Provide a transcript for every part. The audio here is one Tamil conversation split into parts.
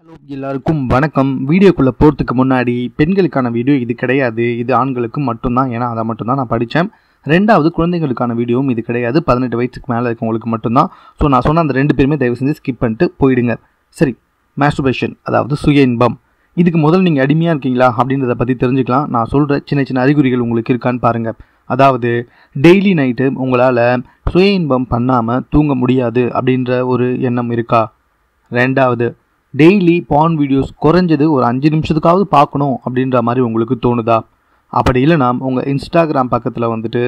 ஹலோ எல்லாருக்கும் வணக்கம் வீடியோக்குள்ளே போகிறதுக்கு முன்னாடி பெண்களுக்கான வீடியோ இது கிடையாது இது ஆண்களுக்கு மட்டும்தான் ஏன்னா அதை மட்டும்தான் நான் படித்தேன் ரெண்டாவது குழந்தைங்களுக்கான வீடியோவும் இது கிடையாது பதினெட்டு வயசுக்கு மேலே இருக்கவங்களுக்கு மட்டும்தான் ஸோ நான் சொன்ன அந்த ரெண்டு பேருமே தயவு செஞ்சு ஸ்கிப் பண்ணிட்டு போயிடுங்க சரி மாஸ்டர்பேஷன் அதாவது சுய இன்பம் இதுக்கு முதல்ல நீங்கள் அடிமையாக இருக்கீங்களா அப்படின்றத பற்றி தெரிஞ்சுக்கலாம் நான் சொல்கிற சின்ன சின்ன அறிகுறிகள் உங்களுக்கு இருக்கான்னு பாருங்கள் அதாவது டெய்லி நைட்டு உங்களால் சுய இன்பம் பண்ணாமல் தூங்க முடியாது அப்படின்ற ஒரு எண்ணம் இருக்கா ரெண்டாவது டெய்லி பான் வீடியோஸ் குறைஞ்சது ஒரு அஞ்சு நிமிஷத்துக்காவது பார்க்கணும் அப்படின்ற மாதிரி உங்களுக்கு தோணுதா அப்படி இல்லைனா உங்கள் இன்ஸ்டாகிராம் பக்கத்தில் வந்துட்டு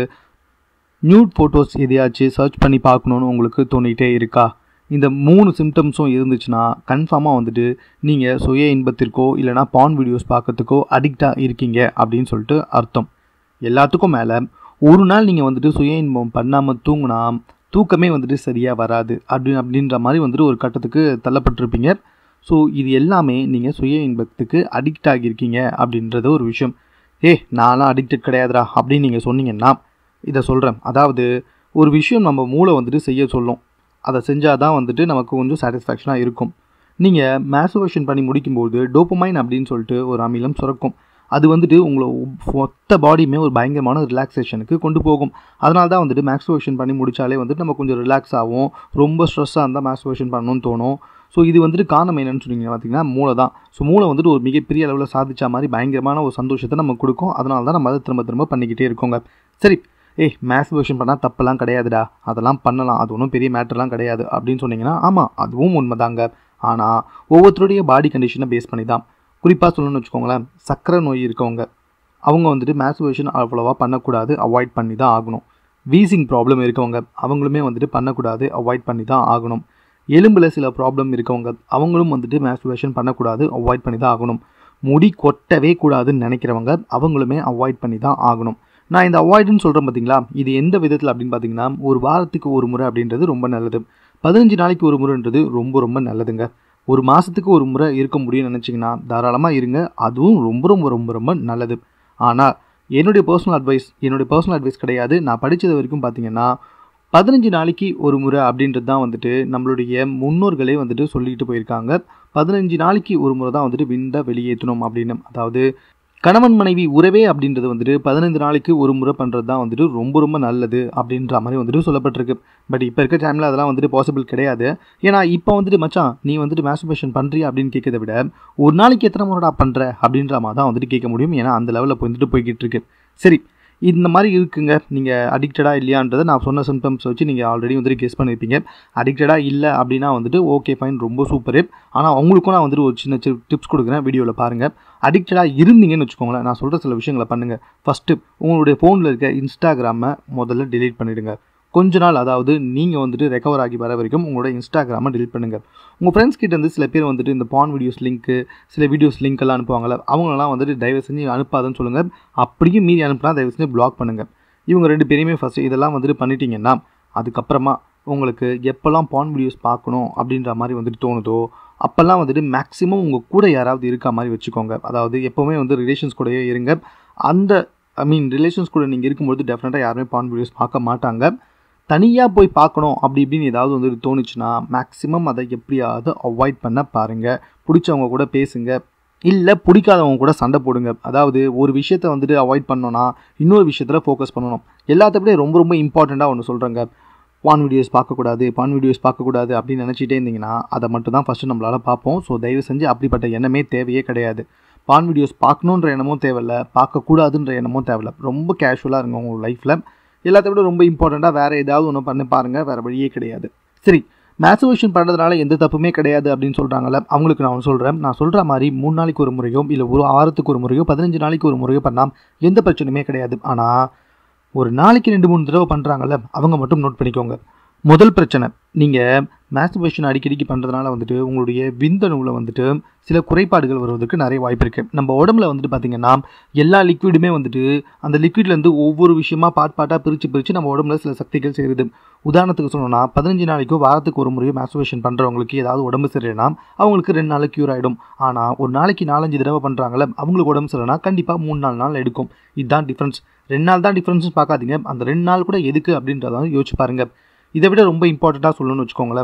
நியூட் ஃபோட்டோஸ் எதையாச்சும் சர்ச் பண்ணி பார்க்கணுன்னு உங்களுக்கு தோணிகிட்டே இருக்கா இந்த மூணு சிம்டம்ஸும் இருந்துச்சுன்னா கன்ஃபார்மாக வந்துட்டு நீங்கள் சுய இன்பத்திற்கோ இல்லைனா பான் வீடியோஸ் பார்க்கறதுக்கோ அடிக்டாக இருக்கீங்க அப்படின்னு சொல்லிட்டு அர்த்தம் எல்லாத்துக்கும் மேலே ஒரு நாள் நீங்கள் வந்துட்டு சுய இன்பம் பண்ணாமல் தூங்கினா தூக்கமே வந்துட்டு சரியாக வராது அப்படி அப்படின்ற மாதிரி வந்துட்டு ஒரு கட்டத்துக்கு தள்ளப்பட்டிருப்பீங்க ஸோ இது எல்லாமே நீங்கள் சுய இன்பத்துக்கு அடிக்ட் ஆகியிருக்கீங்க அப்படின்றது ஒரு விஷயம் ஏ நான்லாம் அடிக்டட் கிடையாதுடா அப்படின்னு நீங்கள் சொன்னீங்கன்னா இதை சொல்கிறேன் அதாவது ஒரு விஷயம் நம்ம மூளை வந்துட்டு செய்ய சொல்லும் அதை செஞ்சால் தான் வந்துட்டு நமக்கு கொஞ்சம் சாட்டிஸ்ஃபேக்ஷனாக இருக்கும் நீங்கள் மேசுவேஷன் பண்ணி முடிக்கும்போது டோப்பமைன் அப்படின்னு சொல்லிட்டு ஒரு அமிலம் சுரக்கும் அது வந்துட்டு உங்களை மொத்த பாடியுமே ஒரு பயங்கரமான ரிலாக்ஸேஷனுக்கு கொண்டு போகும் அதனால தான் வந்துட்டு மேக்ஸுவேஷன் பண்ணி முடித்தாலே வந்துட்டு நம்ம கொஞ்சம் ரிலாக்ஸ் ஆகும் ரொம்ப ஸ்ட்ரெஸ்ஸாக இருந்தால் மேக்ஸுவேஷன் பண்ணணும்னு தோணும் ஸோ இது வந்துட்டு காரணம் என்னன்னு சொன்னீங்க பார்த்தீங்கன்னா மூளை தான் ஸோ மூளை வந்துட்டு ஒரு மிகப்பெரிய அளவில் சாதிச்ச மாதிரி பயங்கரமான ஒரு சந்தோஷத்தை நம்ம கொடுக்கும் அதனால தான் நம்ம அதை திரும்ப திரும்ப பண்ணிக்கிட்டே இருக்கோங்க சரி ஏய் மேக்ஸுவேஷன் பண்ணால் தப்பெல்லாம் கிடையாதுடா அதெல்லாம் பண்ணலாம் அது ஒன்றும் பெரிய மேட்டர்லாம் கிடையாது அப்படின்னு சொன்னீங்கன்னா ஆமாம் அதுவும் உண்மைதாங்க ஆனால் ஒவ்வொருத்தருடைய பாடி கண்டிஷனை பேஸ் பண்ணி தான் குறிப்பாக சொல்லணும்னு வச்சுக்கோங்களேன் சக்கரை நோய் இருக்கவங்க அவங்க வந்துட்டு மேக்ஸுவேஷன் அவ்வளோவா பண்ணக்கூடாது அவாய்ட் பண்ணி தான் ஆகணும் வீசிங் ப்ராப்ளம் இருக்கவங்க அவங்களுமே வந்துட்டு பண்ணக்கூடாது அவாய்ட் பண்ணி தான் ஆகணும் எலும்பில் சில ப்ராப்ளம் இருக்கவங்க அவங்களும் வந்துட்டு மேஸ்டுவேஷன் பண்ணக்கூடாது அவாய்ட் பண்ணி தான் ஆகணும் முடி கொட்டவே கூடாதுன்னு நினைக்கிறவங்க அவங்களுமே அவாய்ட் பண்ணி தான் ஆகணும் நான் இந்த அவாய்டுன்னு சொல்கிறேன் பார்த்தீங்களா இது எந்த விதத்தில் அப்படின்னு பார்த்தீங்கன்னா ஒரு வாரத்துக்கு ஒரு முறை அப்படின்றது ரொம்ப நல்லது பதினஞ்சு நாளைக்கு ஒரு முறைன்றது ரொம்ப ரொம்ப நல்லதுங்க ஒரு மாதத்துக்கு ஒரு முறை இருக்க முடியும்னு நினச்சிங்கன்னா தாராளமாக இருங்க அதுவும் ரொம்ப ரொம்ப ரொம்ப ரொம்ப நல்லது ஆனால் என்னுடைய பர்சனல் அட்வைஸ் என்னுடைய பர்சனல் அட்வைஸ் கிடையாது நான் படித்தது வரைக்கும் பார்த்தீங்கன்னா பதினஞ்சு நாளைக்கு ஒரு முறை அப்படின்றது தான் வந்துட்டு நம்மளுடைய முன்னோர்களே வந்துட்டு சொல்லிட்டு போயிருக்காங்க பதினஞ்சு நாளைக்கு ஒரு முறை தான் வந்துட்டு விண்டை வெளியேற்றணும் அப்படின்னு அதாவது கணவன் மனைவி உறவே அப்படின்றது வந்துட்டு பதினைந்து நாளைக்கு ஒரு முறை பண்ணுறது தான் வந்துட்டு ரொம்ப ரொம்ப நல்லது அப்படின்ற மாதிரி வந்துட்டு சொல்லப்பட்டிருக்கு பட் இப்போ இருக்க டைமில் அதெல்லாம் வந்துட்டு பாசிபிள் கிடையாது ஏன்னா இப்போ வந்துட்டு மச்சான் நீ வந்துட்டு மேஸ்டர்பேஷன் பண்ணுறியா அப்படின்னு கேட்கறத விட ஒரு நாளைக்கு எத்தனை முறைடா பண்ணுற அப்படின்ற மாதிரி தான் வந்துட்டு கேட்க முடியும் ஏன்னா அந்த லெவலில் வந்துட்டு போய்கிட்டு இருக்கு சரி இந்த மாதிரி இருக்குங்க நீங்கள் அடிக்டடாக இல்லையான்றதை நான் சொன்ன சிம்டம்ஸ் வச்சு நீங்கள் ஆல்ரெடி வந்துட்டு கெஸ் பண்ணியிருப்பீங்க அடிக்டடாக இல்லை அப்படின்னா வந்துட்டு ஓகே ஃபைன் ரொம்ப சூப்பரு ஆனால் அவங்களுக்கும் நான் வந்துட்டு ஒரு சின்ன டிப்ஸ் கொடுக்குறேன் வீடியோவில் பாருங்கள் அடிக்டடாக இருந்தீங்கன்னு வச்சுக்கோங்களேன் நான் சொல்கிற சில விஷயங்களை பண்ணுங்கள் ஃபஸ்ட்டு உங்களுடைய ஃபோனில் இருக்க இன்ஸ்டாகிராமை முதல்ல டெலீட் பண்ணிவிடுங்க கொஞ்ச நாள் அதாவது நீங்கள் வந்துட்டு ரெக்கவர் ஆகி வர வரைக்கும் உங்களோட இன்ஸ்டாகிராமை டெலிட் பண்ணுங்கள் உங்கள் ஃப்ரெண்ட்ஸ் கிட்ட இருந்து சில பேர் வந்துட்டு இந்த பான் வீடியோஸ் லிங்க்கு சில வீடியோஸ் லிங்க் எல்லாம் அனுப்புவாங்கள்ல அவங்களெல்லாம் வந்துட்டு தயவு செஞ்சு அனுப்பாதுன்னு சொல்லுங்கள் அப்படியும் மீறி அனுப்புனா தயவு செஞ்சு பிளாக் பண்ணுங்கள் இவங்க ரெண்டு பேருமே ஃபஸ்ட்டு இதெல்லாம் வந்துட்டு பண்ணிட்டீங்கன்னா அதுக்கப்புறமா உங்களுக்கு எப்போல்லாம் பான் வீடியோஸ் பார்க்கணும் அப்படின்ற மாதிரி வந்துட்டு தோணுதோ அப்போல்லாம் வந்துட்டு மேக்ஸிமம் உங்கள் கூட யாராவது இருக்க மாதிரி வச்சுக்கோங்க அதாவது எப்போவுமே வந்து ரிலேஷன்ஸ் கூடயே இருங்க அந்த ஐ மீன் ரிலேஷன்ஸ் கூட நீங்கள் இருக்கும்போது டெஃபினட்டாக யாருமே பான் வீடியோஸ் பார்க்க மாட்டாங்க தனியாக போய் பார்க்கணும் அப்படி இப்படின்னு ஏதாவது வந்துட்டு தோணுச்சுன்னா மேக்ஸிமம் அதை எப்படியாவது அவாய்ட் பண்ண பாருங்கள் பிடிச்சவங்க கூட பேசுங்க இல்லை பிடிக்காதவங்க கூட சண்டை போடுங்க அதாவது ஒரு விஷயத்தை வந்துட்டு அவாய்ட் பண்ணோன்னா இன்னொரு விஷயத்தில் ஃபோக்கஸ் பண்ணணும் எல்லாத்த விட ரொம்ப ரொம்ப இம்பார்ட்டண்ட்டாக ஒன்று சொல்கிறேங்க பான் வீடியோஸ் பார்க்கக்கூடாது பான் வீடியோஸ் பார்க்கக்கூடாது அப்படின்னு நினச்சிட்டே இருந்தீங்கன்னா அதை மட்டும் தான் ஃபஸ்ட்டு நம்மளால் பார்ப்போம் ஸோ தயவு செஞ்சு அப்படிப்பட்ட எண்ணமே தேவையே கிடையாது பான் வீடியோஸ் பார்க்கணுன்ற எண்ணமும் தேவையில்ல பார்க்கக்கூடாதுன்ற எண்ணமும் தேவையில்ல ரொம்ப கேஷுவலாக இருங்க உங்கள் லைஃப்பில் எல்லாத்த விட ரொம்ப இம்பார்ட்டண்ட்டாக வேறு ஏதாவது ஒன்று பண்ணி பாருங்கள் வேறு வழியே கிடையாது சரி மேசுவேஷன் பண்ணுறதுனால எந்த தப்புமே கிடையாது அப்படின்னு சொல்கிறாங்கல்ல அவங்களுக்கு நான் ஒன்று சொல்கிறேன் நான் சொல்கிற மாதிரி மூணு நாளைக்கு ஒரு முறையோ இல்லை ஒரு வாரத்துக்கு ஒரு முறையோ பதினஞ்சு நாளைக்கு ஒரு முறையோ பண்ணால் எந்த பிரச்சனையுமே கிடையாது ஆனால் ஒரு நாளைக்கு ரெண்டு மூணு தடவை பண்ணுறாங்கல்ல அவங்க மட்டும் நோட் பண்ணிக்கோங்க முதல் பிரச்சனை நீங்கள் மேஸ்டர்பேஷன் அடிக்கடிக்கு பண்ணுறதுனால வந்துட்டு உங்களுடைய விந்தணுவில் வந்துட்டு சில குறைபாடுகள் வருவதற்கு நிறைய வாய்ப்பு இருக்குது நம்ம உடம்புல வந்துட்டு பார்த்திங்கன்னா எல்லா லிக்விடுமே வந்துட்டு அந்த லிக்விட்லேருந்து ஒவ்வொரு விஷயமா பாட் பாட்டாக பிரித்து பிரித்து நம்ம உடம்புல சில சக்திகள் சேருது உதாரணத்துக்கு சொல்லணும்னா பதினஞ்சு நாளைக்கோ வாரத்துக்கு ஒரு முறையோ மேஸ்டர்பேஷன் பண்ணுறவங்களுக்கு ஏதாவது உடம்பு சரியில்லைனா அவங்களுக்கு ரெண்டு நாள் க்யூர் ஆகிடும் ஆனால் ஒரு நாளைக்கு நாலஞ்சு தடவை பண்ணுறாங்களே அவங்களுக்கு உடம்பு சரியில்லைனா கண்டிப்பாக மூணு நாலு நாள் எடுக்கும் இதுதான் டிஃப்ரென்ஸ் ரெண்டு நாள் தான் டிஃப்ரென்ஸ் பார்க்காதீங்க அந்த ரெண்டு நாள் கூட எதுக்கு அப்படின்றத யோசிச்சு பாருங்கள் இதை விட ரொம்ப இம்பார்ட்டண்ட்டாக சொல்லணும்னு வச்சுக்கோங்களேன்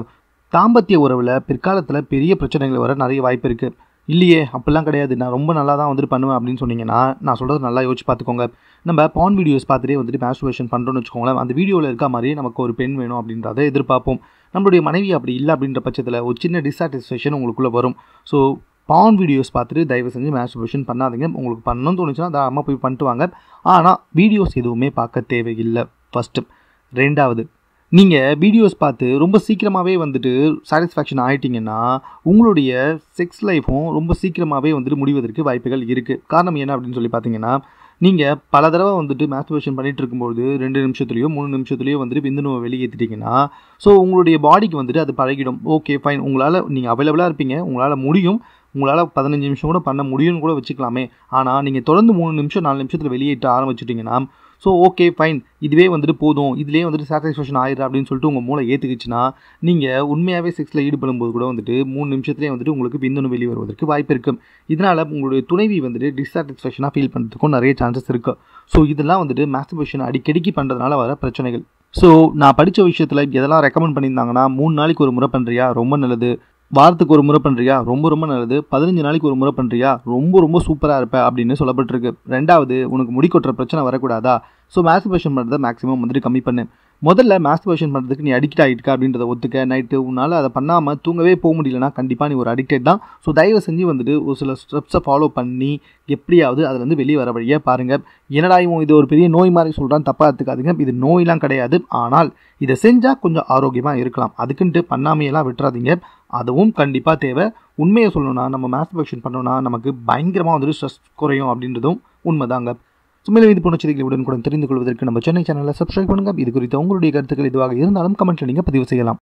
தாம்பத்திய உறவில் பிற்காலத்தில் பெரிய பிரச்சனைகள் வர நிறைய வாய்ப்பு இருக்குது இல்லையே அப்படிலாம் கிடையாது நான் ரொம்ப நல்லா தான் வந்துட்டு பண்ணுவேன் அப்படின்னு சொன்னீங்கன்னா நான் சொல்கிறது நல்லா யோசிச்சு பார்த்துக்கோங்க நம்ம பான் வீடியோஸ் பார்த்துட்டே வந்துட்டு மேஸ்டுவேஷன் பண்ணுறோன்னு வச்சுக்கோங்களேன் அந்த வீடியோவில் இருக்க மாதிரியே நமக்கு ஒரு பெண் வேணும் அப்படின்றத எதிர்பார்ப்போம் நம்மளுடைய மனைவி அப்படி இல்லை அப்படின்ற பட்சத்தில் ஒரு சின்ன டிஸாட்டிஸ்ஃபேக்ஷன் உங்களுக்குள்ளே வரும் ஸோ பான் வீடியோஸ் பார்த்துட்டு தயவு செஞ்சு மேஸ்டுவேஷன் பண்ணாதீங்க உங்களுக்கு பண்ணணும்னு தோணுச்சுன்னா தாராளமாக போய் பண்ணிட்டு வாங்க ஆனால் வீடியோஸ் எதுவுமே பார்க்க தேவையில்லை ஃபஸ்ட்டு ரெண்டாவது நீங்கள் வீடியோஸ் பார்த்து ரொம்ப சீக்கிரமாகவே வந்துட்டு சாட்டிஸ்ஃபேக்ஷன் ஆகிட்டிங்கன்னா உங்களுடைய செக்ஸ் லைஃப்பும் ரொம்ப சீக்கிரமாகவே வந்துட்டு முடிவதற்கு வாய்ப்புகள் இருக்குது காரணம் என்ன அப்படின்னு சொல்லி பார்த்தீங்கன்னா நீங்கள் பல தடவை வந்துட்டு மேஸ்டுவேஷன் பண்ணிகிட்டு இருக்கும்போது ரெண்டு நிமிஷத்துலையோ மூணு நிமிஷத்துலையோ வந்துட்டு விந்துணுவை வெளியேற்றிட்டிங்கன்னா ஸோ உங்களுடைய பாடிக்கு வந்துட்டு அது பழகிடும் ஓகே ஃபைன் உங்களால் நீங்கள் அவைலபிளாக இருப்பீங்க உங்களால் முடியும் உங்களால் பதினஞ்சு நிமிஷம் கூட பண்ண முடியும்னு கூட வச்சுக்கலாமே ஆனால் நீங்கள் தொடர்ந்து மூணு நிமிஷம் நாலு நிமிஷத்தில் வெளியேற்ற ஆரம்பிச்சிட்டிங்கன்னா ஸோ ஓகே ஃபைன் இதுவே வந்துட்டு போதும் இதுலேயே வந்துட்டு சாட்டிஸ்ஃபேக்ஷன் ஆயிடுற அப்படின்னு சொல்லிட்டு உங்கள் மூளை ஏற்றுக்குச்சுன்னா நீங்கள் உண்மையாகவே செக்ஸில் ஈடுபடும் போது கூட வந்துட்டு மூணு நிமிஷத்துலேயே வந்துட்டு உங்களுக்கு விந்தணு வெளியே வருவதற்கு வாய்ப்பு இருக்கும் இதனால் உங்களுடைய துணைவி வந்துட்டு டிஸாட்டிஸ்ஃபேக்ஷனாக ஃபீல் பண்ணுறதுக்கும் நிறைய சான்சஸ் இருக்குது ஸோ இதெல்லாம் வந்துட்டு மேஸ்டிபேஷன் அடிக்கடிக்கு பண்ணுறதுனால வர பிரச்சனைகள் ஸோ நான் படித்த விஷயத்தில் எதெல்லாம் ரெக்கமெண்ட் பண்ணியிருந்தாங்கன்னா மூணு நாளைக்கு ஒரு முறை பண்ணுறியா ரொம்ப நல்லது வாரத்துக்கு ஒரு முறை பண்ணுறியா ரொம்ப ரொம்ப நல்லது பதினஞ்சு நாளைக்கு ஒரு முறை பண்ணுறியா ரொம்ப ரொம்ப சூப்பராக இருப்ப அப்படின்னு சொல்லப்பட்டிருக்கு ரெண்டாவது உனக்கு முடி கொட்டுற பிரச்சனை வரக்கூடாதா ஸோ மேஸ்டிபேஷன் பண்ணுறதை மேக்ஸிமம் வந்துட்டு கம்மி பண்ணு முதல்ல மேஸ்டிபேஷன் பண்ணுறதுக்கு நீ அடிக்ட் ஆகிட்டுக்கா அப்படின்றத ஒத்துக்க நைட்டு உன்னால் அதை பண்ணாமல் தூங்கவே போக முடியலனா கண்டிப்பாக நீ ஒரு அடிக்டட் தான் ஸோ தயவு செஞ்சு வந்துட்டு ஒரு சில ஸ்டெப்ஸை ஃபாலோ பண்ணி எப்படியாவது அதுலேருந்து வெளியே வர வழியை பாருங்கள் என்னடா இவன் இது ஒரு பெரிய நோய் மாதிரி சொல்கிறான் தப்பாக எடுத்துக்காதுங்க இது நோயெலாம் கிடையாது ஆனால் இதை செஞ்சால் கொஞ்சம் ஆரோக்கியமாக இருக்கலாம் அதுக்குன்ட்டு பண்ணாமையெல்லாம் விட்டுறாதீங்க அதுவும் கண்டிப்பாக தேவை உண்மையை சொல்லணும்னா நம்ம மேஸ்டிபேஷன் பண்ணோன்னா நமக்கு பயங்கரமாக வந்துட்டு ஸ்ட்ரெஸ் குறையும் அப்படின்றதும் உண்மைதாங்க ஸோ மேலும் இது போன்ற செய்திகளை உடனுக்குடன் தெரிந்து கொள்வதற்கு நம்ம சென்னை சேனலை சப்ஸ்கிரைப் பண்ணுங்கள் இது குறித்த உங்களுடைய கருத்துக்கள் இதுவாக இருந்தாலும் கமெண்ட்டில் நீங்கள் பதிவு செய்யலாம்